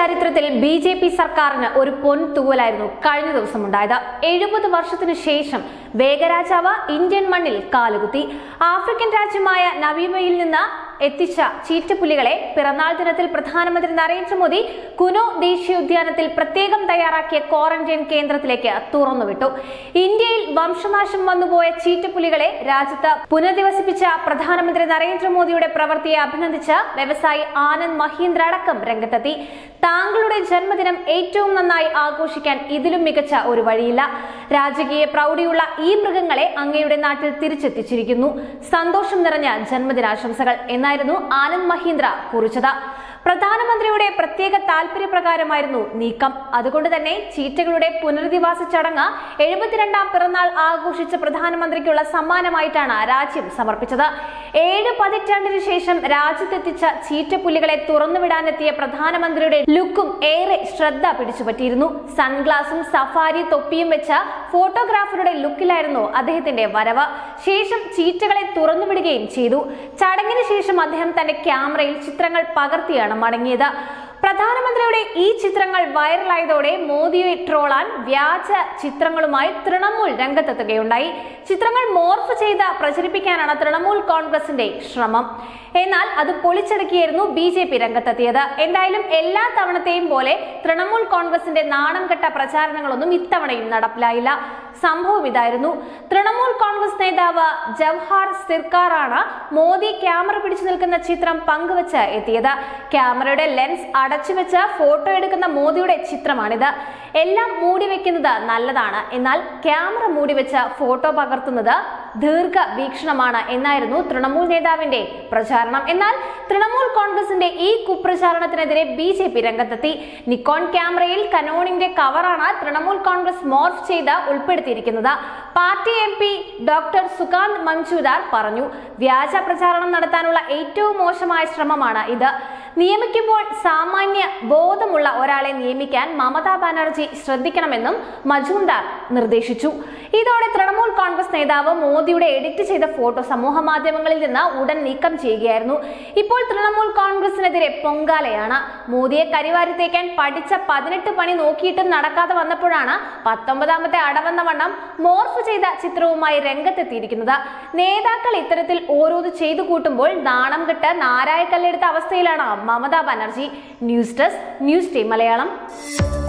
ചരിത്രത്തിൽ B J P സർക്കാരിന് ഒരു പൊൻതൂവലായിരുന്നു കഴിഞ്ഞ ദിവസം ഉണ്ടായത് എഴുപത് വർഷത്തിനു ശേഷം വേഗരാജാവ് ഇന്ത്യൻ മണ്ണിൽ കാലുകുത്തി ആഫ്രിക്കൻ രാജ്യമായ നവീമയിൽ നിന്ന് എത്തിച്ച ചീറ്റപ്പുലികളെ പിറന്നാൾ ദിനത്തിൽ പ്രധാനമന്ത്രി നരേന്ദ്രമോദി കുനോ ദേശീയോദ്യാനത്തിൽ പ്രത്യേകം തയ്യാറാക്കിയ ക്വാറന്റൈൻ കേന്ദ്രത്തിലേക്ക് തുറന്നുവിട്ടു ഇന്ത്യയിൽ വംശനാശം വന്നുപോയ ചീറ്റപ്പുലികളെ രാജ്യത്ത് പുനരധിവസിപ്പിച്ച പ്രധാനമന്ത്രി നരേന്ദ്രമോദിയുടെ പ്രവൃത്തിയെ അഭിനന്ദിച്ച് വ്യവസായി ആനന്ദ് മഹീന്ദ്ര അടക്കം രംഗത്തെത്തി താങ്കളുടെ ജന്മദിനം ഏറ്റവും നന്നായി ആഘോഷിക്കാൻ ഇതിലും മികച്ച ഒരു വഴിയില്ല രാജകീയ പ്രൗഢിയുള്ള ഈ മൃഗങ്ങളെ അങ്ങയുടെ നാട്ടിൽ തിരിച്ചെത്തിച്ചിരിക്കുന്നു സന്തോഷം നിറഞ്ഞ ജന്മദിനാശംസകൾ എന്നായിരുന്നു ആനന്ദ് മഹീന്ദ്ര കുറിച്ചത് പ്രധാനമന്ത്രിയുടെ പ്രത്യേക താല്പര്യപ്രകാരമായിരുന്നു നീക്കം അതുകൊണ്ട് തന്നെ ചീറ്റകളുടെ പുനരധിവാസ ചടങ്ങ് എഴുപത്തിരണ്ടാം പിറന്നാൾ ആഘോഷിച്ച പ്രധാനമന്ത്രിക്കുള്ള സമ്മാനമായിട്ടാണ് രാജ്യം സമർപ്പിച്ചത് ഏഴ് പതിറ്റാണ്ടിനു ശേഷം രാജ്യത്തെത്തിച്ച ചീറ്റപ്പുലികളെ തുറന്നുവിടാനെത്തിയ പ്രധാനമന്ത്രിയുടെ ലുക്കും ഏറെ ശ്രദ്ധ പിടിച്ചുപറ്റിയിരുന്നു സൺഗ്ലാസും സഫാരി തൊപ്പിയും വെച്ച ഫോട്ടോഗ്രാഫറുടെ ലുക്കിലായിരുന്നു അദ്ദേഹത്തിന്റെ വരവ് ശേഷം ചീറ്റകളെ തുറന്നുവിടുകയും ചെയ്തു ചടങ്ങിന് ശേഷം അദ്ദേഹം തന്റെ ക്യാമറയിൽ ചിത്രങ്ങൾ പകർത്തിയാണ് മടങ്ങിയത് പ്രധാനമന്ത്രിയുടെ ഈ ചിത്രങ്ങൾ വൈറലായതോടെ മോദിയെ ട്രോളാൻ വ്യാജ ചിത്രങ്ങളുമായി തൃണമൂൽ രംഗത്തെത്തുകയുണ്ടായി ചിത്രങ്ങൾ മോർഫ് ചെയ്ത് പ്രചരിപ്പിക്കാനാണ് തൃണമൂൽ കോൺഗ്രസിന്റെ ശ്രമം എന്നാൽ അത് പൊളിച്ചടക്കിയായിരുന്നു ബി ജെ പി രംഗത്തെത്തിയത് എന്തായാലും എല്ലാ തവണത്തെയും പോലെ തൃണമൂൽ കോൺഗ്രസിന്റെ നാണം കെട്ട പ്രചാരണങ്ങളൊന്നും ഇത്തവണയും നടപ്പിലായില്ല സംഭവം ഇതായിരുന്നു തൃണമൂൽ കോൺഗ്രസ് നേതാവ് ജവഹർ സിർക്കാറാണ് മോദി ക്യാമറ പിടിച്ചു നിൽക്കുന്ന ചിത്രം പങ്കുവച്ച് എത്തിയത് ക്യാമറയുടെ ലെൻസ് അടച്ചുവെച്ച് ഫോട്ടോ എടുക്കുന്ന മോദിയുടെ ചിത്രമാണിത് എല്ലാം മൂടി വെക്കുന്നത് നല്ലതാണ് എന്നാൽ ക്യാമറ മൂടി വെച്ച് ഫോട്ടോ പകർത്തുന്നത് ദീർഘ വീക്ഷണമാണ് എന്നായിരുന്നു തൃണമൂൽ നേതാവിന്റെ പ്രചാരണം എന്നാൽ തൃണമൂൽ കോൺഗ്രസിന്റെ ഈ കുപ്രചാരണത്തിനെതിരെ ബി ജെ പി രംഗത്തെത്തി നിക്കോൺ ക്യാമറയിൽ കനോണിന്റെ കവറാണ് തൃണമൂൽ കോൺഗ്രസ് മോർഫ് ചെയ്ത് ഉൾപ്പെടുത്തിയിരിക്കുന്നത് party M P doctor Sukant Majumdar പറഞ്ഞു വ്യാജ പ്രചാരണം നടത്താനുള്ള ഏറ്റവും മോശമായ ശ്രമമാണ് ഇത് നിയമിക്കുമ്പോൾ സാമാന്യ ബോധമുള്ള ഒരാളെ നിയമിക്കാൻ മമതാ ബാനർജി ശ്രദ്ധിക്കണമെന്നും മജുംദാർ നിർദ്ദേശിച്ചു ഇതോടെ തൃണമൂൽ കോൺഗ്രസ് നേതാവ് മോദിയുടെ എഡിറ്റ് ചെയ്ത ഫോട്ടോ സമൂഹ മാധ്യമങ്ങളിൽ നിന്ന് ഉടൻ നീക്കം ചെയ്യുകയായിരുന്നു ഇപ്പോൾ തൃണമൂൽ കോൺഗ്രസിനെതിരെ പൊങ്കാലയാണ് മോദിയെ കരിവാരി തേക്കാൻ പഠിച്ച പതിനെട്ട് പണി നോക്കിയിട്ടും നടക്കാതെ വന്നപ്പോഴാണ് പത്തൊമ്പതാമത്തെ അടവന്ന വണ്ണം മോർഫ് ചെയ്ത ചിത്രവുമായി രംഗത്തെത്തിയിരിക്കുന്നത് നേതാക്കൾ ഇത്തരത്തിൽ ഓരോന്ന് ചെയ്തു കൂട്ടുമ്പോൾ നാണം കെട്ട് നാരായക്കല്ലെടുത്ത അവസ്ഥയിലാണ് Mamata Banerjee news desk news team Malayalam